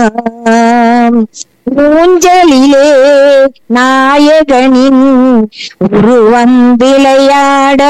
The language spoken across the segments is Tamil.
ஊஞ்சலிலே நாயகனின் உருவம் விளையாட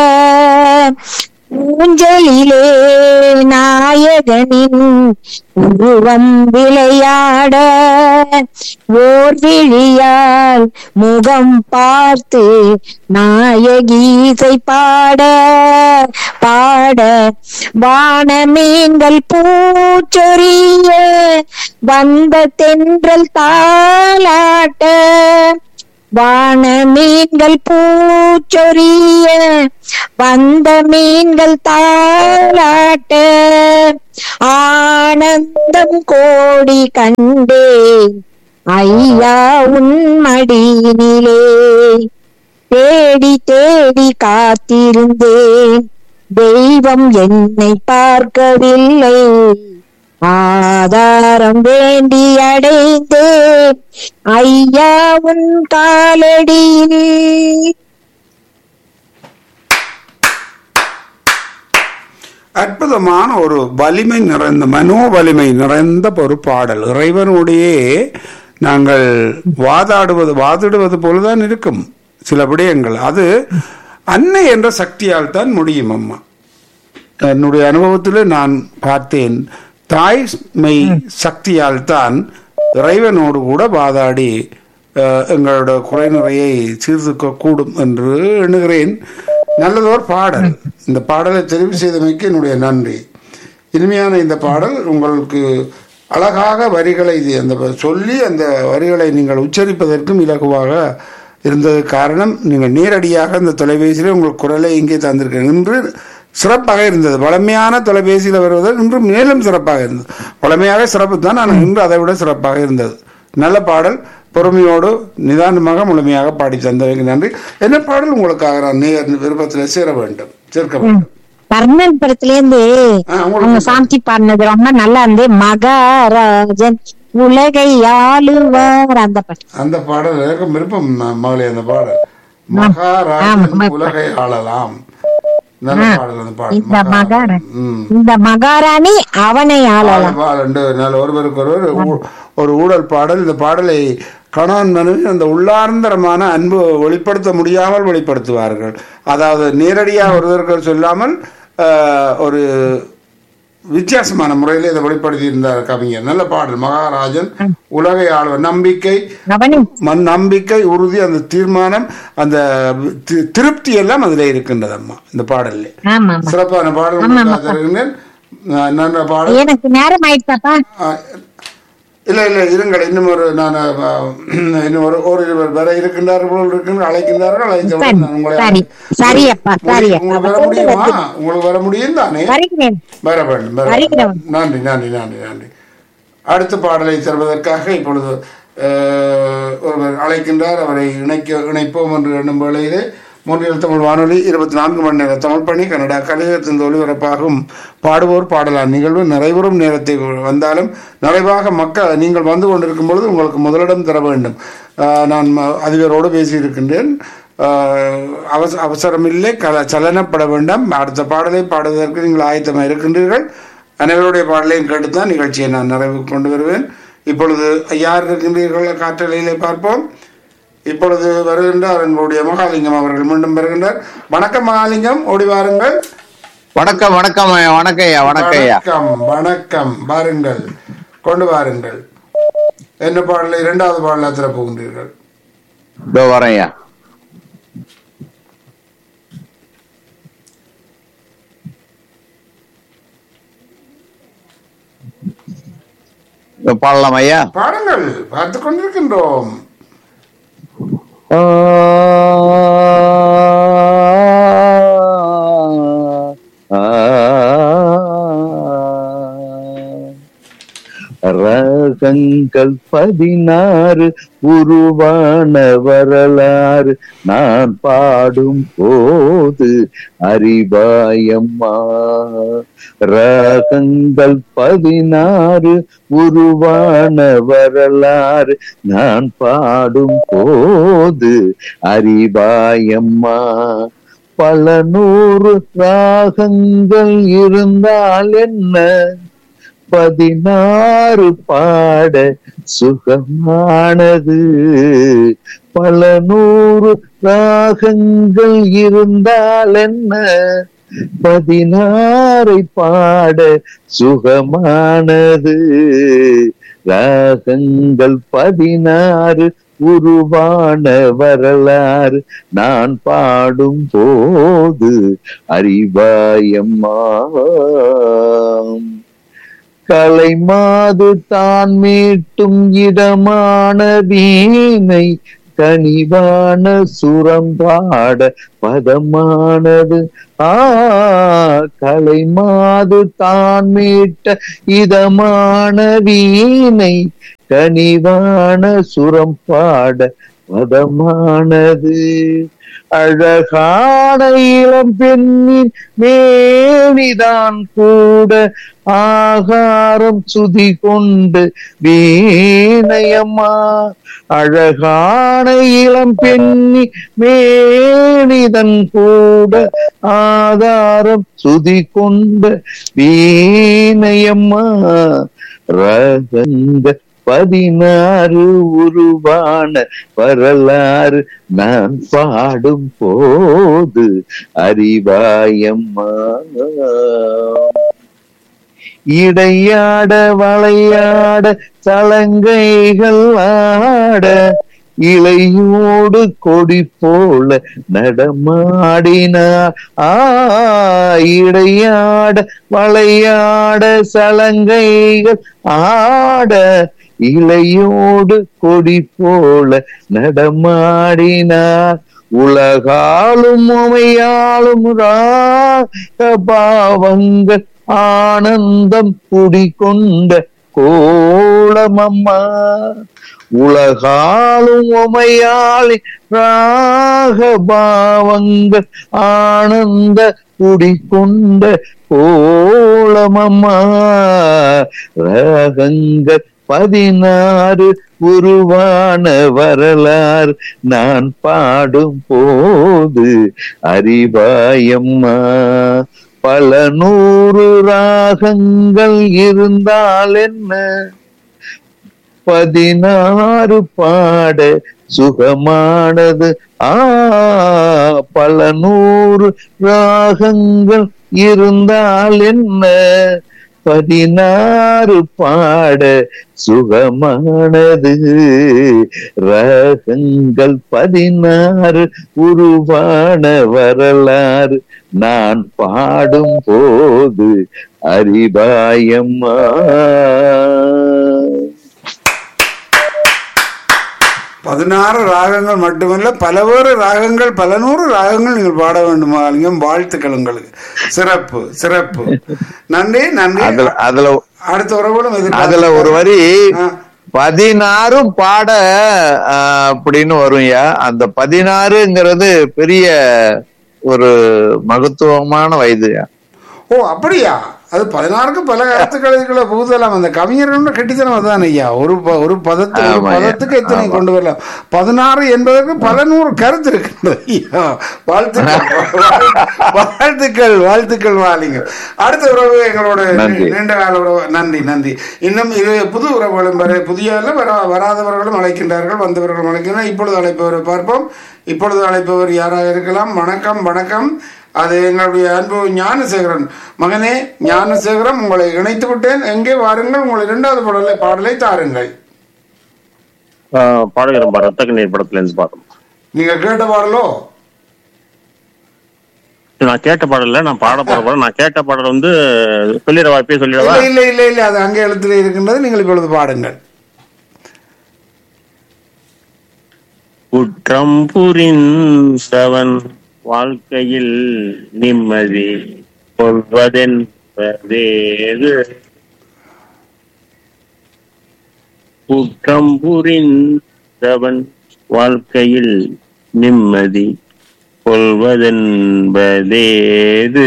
ஊஞ்சலிலே நாயகனின் உருவம் விளையாட ஓர் விழியால் முகம் பார்த்து நாயகீசை பாட பாட வானமீன்கள் பூச்சொரிய வந்த தென்றல் தாளாட்ட வான மீன்கள் பூச்சொரிய வந்த மீன்கள் தாளாட்ட ஆனந்தம் கோடி கண்டேன் ஐயா உன் மடியினிலே தேடி தேடி காத்திருந்தேன் தெய்வம் என்னை பார்க்கவில்லை ஆதாரம் வேண்டி அடைந்தேன் ஐயா உன் காலடியில் அற்புதமான ஒரு வலிமை நிறைந்த மனோ வலிமை நிறைந்த ஒரு பாடல் இறைவனுடையே நாங்கள் வாதாடுவது வாதிடுவது போலதான் இருக்கும் சில விடயங்கள் அது அன்னை என்ற சக்தியால் தான் முடியும் அம்மா என்னுடைய அனுபவத்தில் நான் பார்த்தேன் தாய் மெய் சக்தியால் தான் இறைவனோடு கூட வாதாடி அஹ், எங்களோட குறைநிறையை சீர்தூக்க கூடும் என்று எண்ணுகிறேன் நல்லதோர் பாடல் இந்த பாடலை தெரிவு செய்தமைக்கு என்னுடைய நன்றி இனிமையான இந்த பாடல் உங்களுக்கு அழகாக வரிகளை இது அந்த சொல்லி அந்த வரிகளை நீங்கள் உச்சரிப்பதற்கும் இலகுவாக இருந்தது காரணம் நீங்கள் நேரடியாக அந்த தொலைபேசியில் உங்கள் குரலை இங்கே தந்திருக்கீங்க இன்று சிறப்பாக இருந்தது வளமையான தொலைபேசியில் வருவது இன்று மேலும் சிறப்பாக இருந்தது வளமையாக சிறப்பு தான் ஆனால் இன்று அதை விட சிறப்பாக இருந்தது நல்ல பாடல் பொறுமையோடு நிதானமாக முழுமையாக பாடி தந்தவைக்கு நன்றி என்ன பாடல் உங்களுக்காக நான் நேர் விருப்பத்தில் சேர வேண்டும் சேர்க்க வேண்டும் கர்ணன் படத்துல இருந்து ஆ, உங்களுக்கு அவங்க சாந்தி பாடினது ரொம்ப நல்லா இருந்து மகாராஜன் உலகை ஆளுவார் அந்த பாட்டு அந்த பாடல் எனக்கு விருப்பம் ம- மகளே அந்த பாடல் ஆமா, மகாராஜன் ஆமா. உலகை ஆளலாம் நல்ல பாடல் அந்த பாடல் இந்த மகாராணி ம் இந்த மகாராணி அவனை ஆளலாம் ஆளவாள் என்று நல்ல ஒருவருக்கு ஒருவர் ஊ- ஒரு ஊழல் பாடல் இந்த பாடலை கணவன் மனைவி அந்த உள்ளார்ந்தரமான அன்பு வெளிப்படுத்த முடியாமல் வெளிப்படுத்துவார்கள் அதாவது நேரடியாக ஒருவருக்கு சொல்லாமல் ஆஹ், ஒரு வித்தியாசமான முறையில் இதை வெளிப்படுத்தி இருந்தார் கவிஞர் நல்ல பாடல் மகாராஜன் உலகை ஆழ்வர் நம்பிக்கை அவனி மண் நம்பிக்கை உறுதி அந்த தீர்மானம் அந்த தி- திருப்தி எல்லாம் அதுல இருக்கின்றது அம்மா இந்த பாடல்ல ஆமா ஆமா சிறப்பான பாடல் உங்களுக்காக தருகின்றேன் நான் நல்ல பாடல் எனக்கு நேரம் ஆயிடுச்சாப்பா ஆ, இல்ல இல்ல இருங்கள் இன்னும் ஒரு நான் ஆ, இன்னும் ஒரு ஒரு இருவர் வர இருக்கின்றார்கள் இருக்கின்ற அழைக்கின்றார்கள் அழைத்தவுடன் நான் உங்களை சரி சரி அப்பா சரி உங்களுக்கு வர முடியுமா உங்களுக்கு வர முடியும் தானே வருகிறேன் வர வேண்டும் வர வருகிறோம். வேண்டும். நன்றி நன்றி நன்றி நன்றி அடுத்த பாடலை தருவதற்காக இப்பொழுது அஹ், ஒருவர் அழைக்கின்றார் அவரை இணைக்க இணைப்போம் என்று எண்ணும் வேளையிலே மூன்றில் தமிழ் வானொலி இருபத்தி நான்கு மணி நேர தமிழ் பணி கனடா கலிகத்தின் ஒளிபரப்பாகும் பாடுவோர் பாடலார் நிகழ்வு நிறைவுறும் நேரத்தை வந்தாலும் நிறைவாக மக்கள் நீங்கள் வந்து கொண்டிருக்கும் பொழுது உங்களுக்கு முதலிடம் தர வேண்டும் அஹ், நான் ம- அதிபரோடு பேசியிருக்கின்றேன் ஆஹ் அவச அவசரமில்லை கல சலனப்பட வேண்டாம் அடுத்த பாடலை பாடுவதற்கு நீங்கள் ஆயத்தமாக இருக்கின்றீர்கள் அனைவருடைய பாடலையும் கேட்டுத்தான் நிகழ்ச்சியை நான் நிறைவு கொண்டு வருவேன் இப்பொழுது யார் இருக்கின்றீர்கள் காற்றலையிலே பார்ப்போம் இப்பொழுது வருகின்றார் எங்களுடைய மகாலிங்கம் அவர்கள் மீண்டும் வருகின்றார் வணக்கம் மகாலிங்கம் ஓடி வாருங்கள் வணக்கம் வணக்கம் ஐயா, வணக்கம் ஐயா வணக்கம் ஐயா வணக்கம் வணக்கம் வாருங்கள் கொண்டு வாருங்கள் என்ன பாடலை இரண்டாவது பாடலை திற போகின்றீர்கள் இதோ வரேன் ஐயா இதோ பாடலாம் ஐயா பாடுங்கள் பார்த்து கொண்டிருக்கின்றோம் ரகங்கள் பதினாறு உருவான வரலாறு நான் பாடும் போது அறிவாயம்மா ரகங்கள் பதினாறு உருவான வரலாறு நான் பாடும் போது அறிவாயம்மா பல நூறு ராகங்கள் இருந்தால் என்ன பதினாறு பாட சுகமானது பல நூறு ராகங்கள் இருந்தால் என்ன பதினாறை பாட சுகமானது ராகங்கள் பதினாறு உருவான வரலாறு நான் பாடும் போது அறிவாயம்மா கலை மாது தான் மீட்டும் இடமான வீணை கனிவான சுரம் பாட பதமானது ஆ கலை மாது தான் மீட்ட இதமான வீணை கனிவான சுரம் பாட பதமானது அழகான இளம் பெண்ணின் மேனிதான் கூட ஆகாரம் சுதி கொண்டு வீணையம்மா அழகான இளம் பெண்ணி மேனிதன் கூட ஆதாரம் சுதி கொண்ட வீணையம்மா ரகங்க பதினாறு உருவான வரலாறு நான் பாடும் போது அறிவாயம்மா இடையாட வளையாட சலங்கைகள் ஆட இலையோடு கொடி போல நடமாடினார் ஆ இடையாட வளையாட சலங்கைகள் ஆட இலையோடு கொடி போல நடமாடினார் உலகாலும் உமையாலும் ராக பாவங்கள் ஆனந்தம் குடிகொண்ட கோலமம்மா உலகாலும் உமையாளி ராக பாவங்கள் ஆனந்த குடிகொண்ட கோலமம்மா ராகங்கள் பதினாறு உருவான வரலாறு நான் பாடும் போது அறிவாயம்மா பல நூறு ராகங்கள் இருந்தால் என்ன பதினாறு பாட சுகமானது ஆ பல நூறு ராகங்கள் இருந்தால் என்ன பதினாறு பாட சுகமானது ராகங்கள் பதினாறு உருவான வரலாறு நான் பாடும் போது அறிவாயம்மா பதினாறு ராகங்கள் மட்டுமல்ல பல வேறு ராகங்கள் பல நூறு ராகங்கள் நீங்கள் பாட வேண்டுமா லிங்கம் வாழ்த்துக்கள் உங்களுக்கு சிறப்பு சிறப்பு நன்றி நன்றி அதுல அதுல அடுத்த உறவுகளும் எதிர்பார்த்து- அதுல ஒரு வரி ஆ, பதினாறும் பாட ஆஹ், அப்படின்னு வரும்யா அந்த பதினாறுங்கிறது பெரிய ஒரு மகத்துவமான வயதுயா ஓ அப்படியா அது பதினாறுக்கு பல கருத்துக்களை புகுதலாம் அந்த கவிஞர்கள் கெட்டித்தனம் அதுதான் ஐயா ஒரு ப- ஒரு பதத்து ஒரு ஆமாய்யா. பதத்துக்கு எத்தனை ஆமா. கொண்டு வரலாம் பதினாறு என்பதற்கு பல நூறு கருத்து இருக்கின்றது ஐயா வாழ்த்துக்கள் வாழ்த்துக்கள் வாழ்த்துக்கள் வாலிங்க அடுத்த உறவு எங்களோட நன்றி. நீண்ட கால உறவு நன்றி நன்றி இன்னும் இது புது உறவுகளும் வர புதிய வர வராதவர்களும் அழைக்கின்றார்கள் வந்தவர்களும் அழைக்கின்றனர் இப்பொழுது அழைப்பவரை பார்ப்போம் இப்பொழுது அழைப்பவர் யாராக இருக்கலாம் வணக்கம் வணக்கம் அது எங்களுடைய அன்பு ஞானசேகரன் மகனே ஞானசேகரன் உங்களை இணைத்து விட்டேன் எங்கே வாருங்கள் உங்களை இரண்டாவது பாடலை பாடலை தாருங்கள் பாடகரம் பா ரத்த கண்ணீர் படத்துல இருந்து பாடம் நீங்க கேட்ட பாடலோ நான் கேட்ட பாடல நான் பாட போற பாடம் நான் கேட்ட பாடல் வந்து சொல்லிட வாய்ப்பே சொல்லிடவா இல்லை இல்லை இல்லை இல்லை அது அங்கே எழுத்துல இருக்கின்றது நீங்கள் இப்பொழுது பாடுங்கள் குற்றம் புரிந்தவன் வாழ்க்கையில் நிம்மதி கொள்வதென்பதேது குற்றம் புரிந்தவன் வாழ்க்கையில் நிம்மதி கொள்வதென்பதேது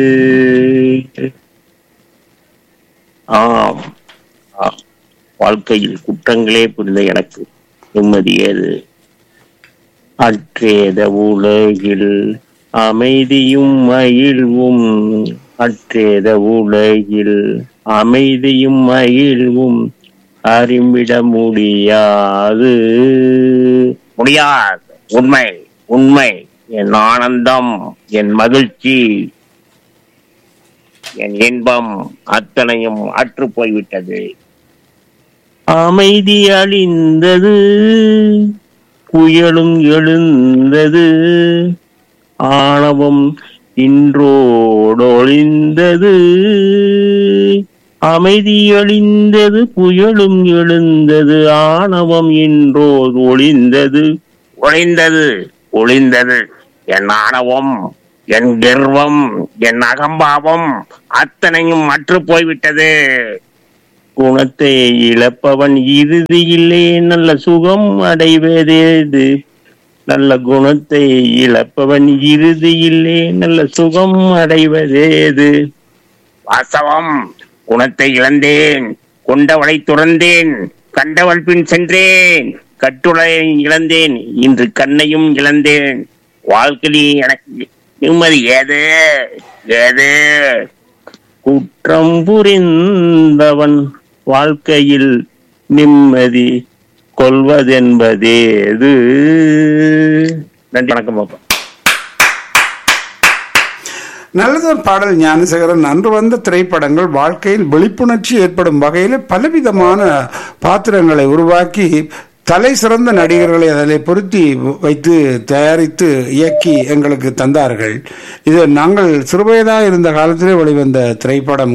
ஆம் ஆம். வாழ்க்கையில் குற்றங்களே புரிந்த எனக்கு நிம்மதி ஏது அற்றேத உலகில் அமைதியும் மகிழ்வும் அற்றேத உலகில் அமைதியும் மகிழ்வும் அறிவிட முடியாது முடியாது உண்மை உண்மை என் ஆனந்தம் என் மகிழ்ச்சி என் இன்பம் அத்தனையும் அற்று போய்விட்டது அமைதி அழிந்தது புயலும் எழுந்தது ஆணவம் இன்றோடொழிந்தது அமைதி அழிந்தது புயலும் எழுந்தது ஆணவம் இன்றோடு ஒளிந்தது ஒளிந்தது ஒளிந்தது என் ஆணவம் என் கர்வம் என் அகம்பாவம் அத்தனையும் அற்று போய்விட்டது குணத்தை இழப்பவன் இறுதியிலே நல்ல சுகம் அடைவதேது நல்ல குணத்தை இழப்பவன் இறுதியிலே நல்ல சுகம் அடைவதேது வாஸ்தவம் குணத்தை இழந்தேன் கொண்டவளை துறந்தேன் கண்டவள் பின் சென்றேன் கட்டுளை இழந்தேன் இன்று கண்ணையும் இழந்தேன் வாழ்க்கையில் எனக்கு நிம்மதி ஏது ஏது குற்றம் புரிந்தவன் வாழ்க்கையில் நிம்மதி கொள்வதென்பதேது நன்றி வணக்கம் பாப்பா நல்லதொரு பாடல் ஞானசேகரன் அன்று வந்த திரைப்படங்கள் வாழ்க்கையில் விழிப்புணர்ச்சி ஏற்படும் வகையில் பலவிதமான பாத்திரங்களை உருவாக்கி தலை சிறந்த நடிகர்களை அதில் பொருத்தி வைத்து தயாரித்து இயக்கி எங்களுக்கு தந்தார்கள் இது நாங்கள் சிறுவயதாக இருந்த காலத்திலே வெளிவந்த திரைப்படம்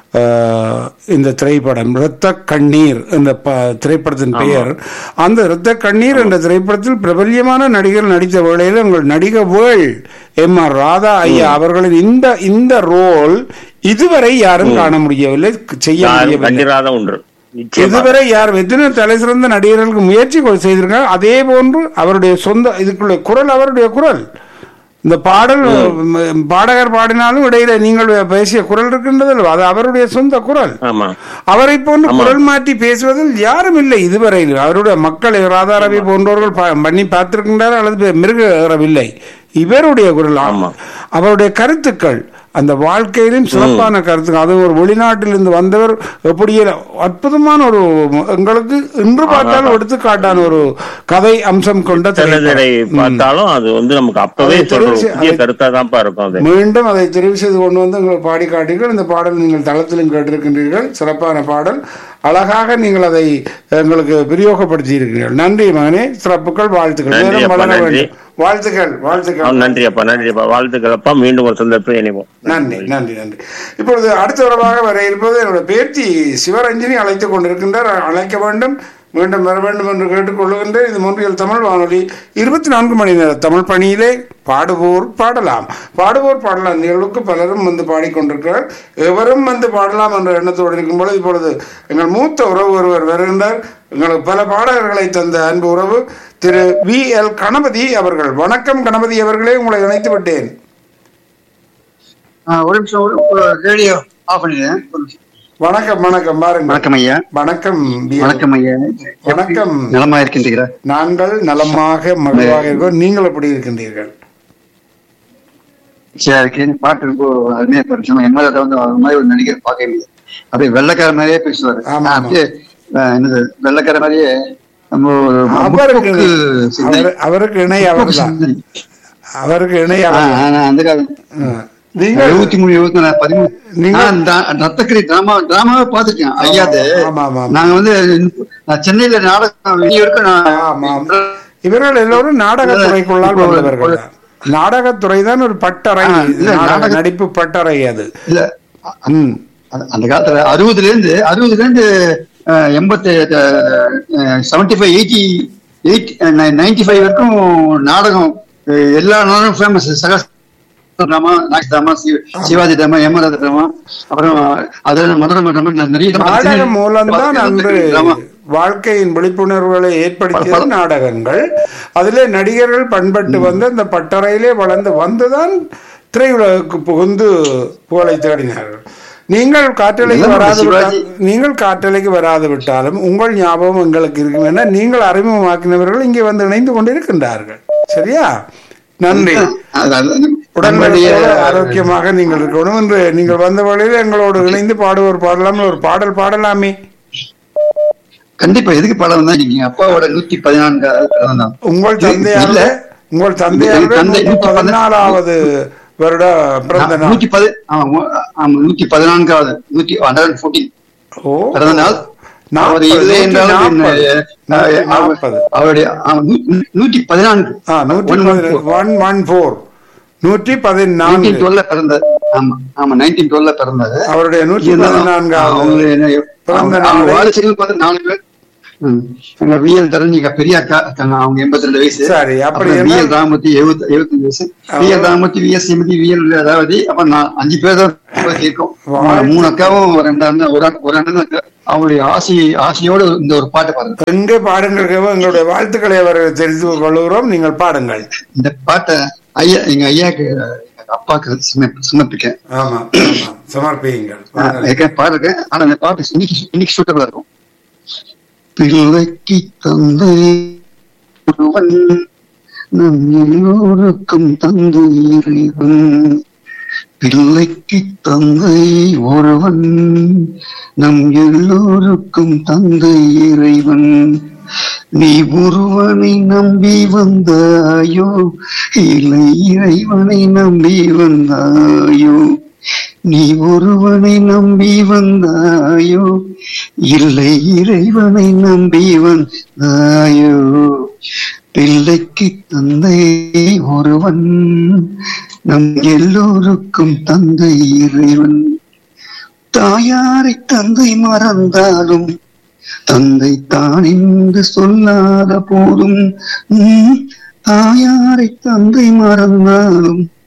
ஆஹ், இந்த திரைப்படம் இரத்த கண்ணீர் என்ற ப- திரைப்படத்தின் பெயர் அந்த இரத்த கண்ணீர் என்ற திரைப்படத்தில் பிரபல்யமான நடிகர் நடித்த வேளையில் உங்கள் நடிக வேள் எம் ஆர் ராதா ஐயா அவர்களின் இந்த இந்த ரோல் இதுவரை யாரும் காண முடியவில்லை செய்ய யாரும் முடியவில்லை கண்டிராத ஒன்று நிச்சயமா இதுவரை யார் எத்தனை தலை சிறந்த நடிகர்களுக்கு முயற்சி கொ- செய்திருக்காங்க அதே போன்று அவருடைய சொந்த இதுக்குள்ள குரல் அவருடைய குரல் இந்த பாடல் ம், பாடகர் பாடினாலும் இடையில நீங்கள் பேசிய குரல் இருக்கின்றது அல்லவா? அது அவருடைய சொந்த குரல் ஆமா அவரை போன்று குரல் மாற்றி பேசுவதில் யாரும் இல்லை இதுவரையில் அவருடைய மக்கள் ராதாரவி போன்றவர்கள் பா- பண்ணி பார்த்திருக்கின்றார் அல்லது மிருகவில்லை இவருடைய குரல் ஆமா. அவருடைய கருத்துக்கள் அந்த வாழ்க்கையிலும் சிறப்பான கருத்துக்கள் அது ஒரு வெளிநாட்டிலிருந்து வந்தவர் எப்படி அற்புதமான ஒரு எங்களுக்கு இன்று பார்த்தாலும் எடுத்துக்காட்டான ஒரு கதை அம்சம் கொண்ட சிலதரை திரைப்படம். பார்த்தாலும் அது வந்து நமக்கு அப்பவே அதை சொல்ற ஒரு தெரிஞ்சு- புதிய அதை- கருத்தா தான்ப்பா இருக்கும் அது மீண்டும் அதை தெரிவு செய்து கொண்டு வந்து எங்களுக்கு பாடி காட்டீர்கள் இந்த பாடல் நீங்கள் தளத்திலும் கேட்டிருக்கின்றீர்கள் சிறப்பான பாடல் அழகாக நீங்கள் அதை எங்களுக்கு பிரயோகப்படுத்தி இருக்கிறீர்கள் நன்றி மகனே சிறப்புகள் வாழ்த்துக்கள் நன்றி நேரம் அப்பா, வளர நன்றி. வேண்டும் வாழ்த்துக்கள் ஆ, வாழ்த்துக்கள் நன்றி அப்பா நன்றி அப்பா வாழ்த்துக்கள் அப்பா மீண்டும் ஒரு சந்தர்ப்பம் இணைவோம் நன்றி நன்றி நன்றி இப்பொழுது அடுத்த உறவாக வர இருப்பது என்னுடைய பேத்தி சிவரஞ்சனி அழைத்துக் கொண்டிருக்கின்றார் அழைக்க வேண்டும் மீண்டும் வர வேண்டும் என்று கேட்டுக்கொள்கின்றேன் இது மூன்றியல் தமிழ் வானொலி இருபத்தி நான்கு மணி நேர தமிழ் பணியிலே பாடுவோர் பாடலாம் பாடுவோர் பாடலாம் நிகழ்வுக்கு பலரும் வந்து பாடிக்கொண்டிருக்கிறார் எவரும் வந்து பாடலாம் என்ற எண்ணத்தோடு இருக்கும் பொழுது இப்பொழுது எங்கள் மூத்த உறவு ஒருவர் வருகின்றார் எங்களுக்கு பல பாடகர்களை தந்த அன்பு உறவு திரு வி எல் கணபதி அவர்கள் வணக்கம் கணபதி அவர்களே உங்களை இணைத்து விட்டேன் ஆ, ஒரு நிமிஷம் ஒரு- ஒரு ரேடியோ ஆஃப் பண்ணிடுறேன் ஒரு நிமிஷம். வணக்கம் வணக்கம் பாருங்க வணக்கம் ஐயா வணக்கம் வி எல். வணக்கம் ஐயா வணக்கம் நலமா இருக்கின்றீரா நாங்கள் நலமாக மகிழ்வாக இருக்கோம் நீங்கள் எப்படி இருக்கின்றீர்கள் சரி இருக்கு பாட்டு ரொம்ப அருமையா படிச்சோம் எம்எல்ஏ வந்து அவர் மாதிரி ஒரு நடிகர் பார்க்க முடியாது அப்படியே வெள்ளக்கார மாதிரியே பேசுவாரு ஆமா, ஆமா. அப்படியே ஆ, என்னது வெள்ளக்கார மாதிரியே நம்ம ஒரு அவருக்கு முற்போக்கு சிந்தனை. அவர்- அவருக்கு இணை முற்போக்கு அவர்தான் சிந்தனை. அவருக்கு இணை ஆ, அவர் ஆ, நான் அந்த காலம் நீங்கள் எழுபத்தி மூணு எழுபத்தி நாலு பதிமூணு நீங்க- நான் த- ரத்தக்கரி டிராமா டிராமாவே பார்த்திருக்கேன் ஐயாது ஆமா, ஆமா, ஆமா. நாங்க வந்து நான் சென்னையில நாடகம் வெளியே இருக்க ஆமா. நான் இவர்கள் எல்லோரும் நாடகத்துறைக்குள்ளால் இப்போ- வந்தவர்கள் தான். நாடகத்துறை தான் ஒரு பட்டறை ஆ, இல்ல, நாடக நாடக- நடிப்பு பட்டறை அது இல்ல ம். அந்த- அந்த காலத்துல அறுபதுல இருந்து அறுபதுல இருந்து அஹ், எண்பத்தி seventy five eighty eight ninety five வரைக்கும் நாடகம் அஹ், எல்லா நாடகம் ஃபேமஸ் சக டிராமா நாக் டிராமா சிவாஜி டிராமா ஏமராஜ டிராமா அப்புறம் அது மதுரை டிராமா நிறைய drama. நாடகம் மூலம்தான் அன்று டிராமா. வாழ்க்கையின் விழிப்புணர்வுகளை ஏற்படுத்தியது பல- நாடகங்கள் அதிலே நடிகர்கள் பண்பட்டு வந்து அந்த பட்டறையிலே வளர்ந்து வந்துதான் திரையுலகுக்கு புகுந்து புகழை தேடினார்கள் நீங்கள் காற்றலைக்கு இல்ல, வராது சிவாஜி. விட்டால் நீங்கள் காற்றலைக்கு வராது விட்டாலும் உங்கள் ஞாபகம் எங்களுக்கு இருக்கும் என நீங்கள் அறிமுகமாக்கினவர்கள் இங்கே வந்து இணைந்து கொண்டிருக்கின்றார்கள் சரியா நன்றி அது- அது- நம்மளுடைய உடல்நலத்தோடு ஆரோக்கியமாக நீங்கள் இருக்கணும் என்று நீங்கள் வந்த வழியில் எங்களோடு இணைந்து பாடுவோர் பாடலாம் ஒரு பாடல் பாடலாமே கண்டிப்பா எதுக்கு படம் தான் நீங்க அப்பாவோட நூத்தி பதினான்காவது பிறந்த நாள் உங்கள் இல்ல. தந்தையாருடைய உங்கள் தந்தையாருடைய தந்தை நூற்றி நூற்றி பதினா- பதினாலாவது வருட பிறந்த நாள் நூத்தி பதி ஆமா ஆமா, நூத்தி பதினான்காவது நூத்தி ஹண்ட்ரட் ஃபோர்டீன் ஓ பிறந்த நாள் அவர் நாற்பது, இல்லை நூற்றி என்றாலும் நாற்பது. என்ன, நூற்றி அஹ், அவர்- நாற்பது. அவருடைய ஆமா, நூ- நூத்தி பதினான்கு ஆ, நூற்றி One one பதினெட்டு. four. one one four. நூற்றி பதினான்கு நைன்டீன் டுவெல்ல பிறந்தார் ஆமா ஆமா நைன்டீன் டுவெல்ல பிறந்தாரு அவருடைய நூற்றி இருந்தாலும் பதினான்காவது அவங்க என்ன- பிறந்த அவங்க- நாளை- அவங்க வாரிசுகள் பார்த்து நாலு பேர் ம். எங்க விஎல் தரணிக பெரிய அக்கா இருக்காங்க அவங்க எண்பத்தி ரெண்டு வயசு சரி, அப்படி அப்புறம் என்ன- விஎல் ராமூர்த்தி எழுபத்தி எழுபத்தஞ்சு வயசு விஎல் ராமூர்த்தி விஎஸ் சிமதி விஎல் அதாவது அப்புறம் நான் அஞ்சு பேர் தான் இருக்கோம் அவங்க மூணு அக்காவும் ஒரு ரெண்டு அண்ணன் ஒரு அண்ணன் ஒரு அண்ணன் இருக்கு. அவங்களுடைய ஆசி ஆசையோட இந்த ஒரு பாட்டு பாருங்க எங்கே பாடுங்கள் கேவோ, எங்களுடைய வாழ்த்துக்களை அவர் தெரிந்து கொள்கிறோம் நீங்கள் பாடுங்கள் இந்த பாட்டை ஐயா எங்க ஐயாக்கு எங்க அப்பாக்கு சமர்ப்பி- சமர்ப்பிக்கேன் ஆமா ஆமா சமர்ப்பியுங்கள் ஆ, பாடுங்கள். ஏற்கனவே பாருங்க ஆனா இந்த பாட்டு இன்னைக்கு இன்னைக்கு சூட்டபிளா இருக்கும் பிள்ளைக்கு தந்தை ஒருவன் நம் எல்லோருக்கும் தந்தை இறைவன் பிள்ளைக்கு தந்தை ஒருவன் நம் எல்லோருக்கும் தந்தை இறைவன் நீ ஒருவனை நம்பி வந்தாயோ இல்லை இறைவனை நம்பி வந்தாயோ நீ ஒருவனை நம்பி வந்தாயோ இல்லை இறைவனை நம்பி வந்தாயோ பிள்ளைக்கு தந்தை ஒருவன் நம் எல்லோருக்கும் தந்தை இறைவன் தாயாரை தந்தை மறந்தாலும் தந்தை தான் என்று சொல்லாத போதும் உம், தாயாரை தந்தை மறந்தாலும்